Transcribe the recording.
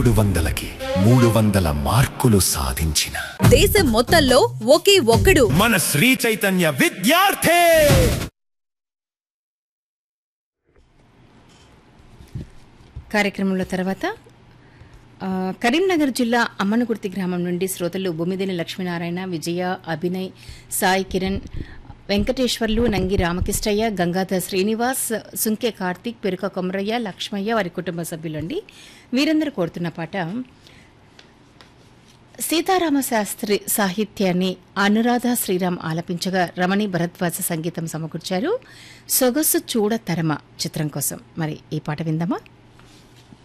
మూడు వందలకి మూడు వందల మార్కులు సాధించిన దేశం మొత్తంలో ఒకే ఒక్కడు మన శ్రీ చైతన్య విద్యార్థి కార్యక్రమంలో తర్వాత ఆ, కరీంనగర్ జిల్లా అమ్మనగుర్తి గ్రామం నుండి శ్రోతలు బొమ్మిదిని లక్ష్మీనారాయణ విజయ అభినయ్ సాయి కిరణ్ వెంకటేశ్వర్లు నంగి రామకృష్ణయ్య గంగాధర్ శ్రీనివాస్ సుంకె కార్తీక్ పెరుక కొమరయ్య లక్ష్మయ్య వారి కుటుంబ సభ్యులండి వీరందరూ కోరుతున్న పాట సీతారామ శాస్త్రి సాహిత్యాన్ని అనురాధ శ్రీరామ్ ఆలపించగా రమణి భరద్వాజ సంగీతం సమకూర్చారు సొగసు చూడ తరమ చిత్రం కోసం మరి ఈ పాట విందామా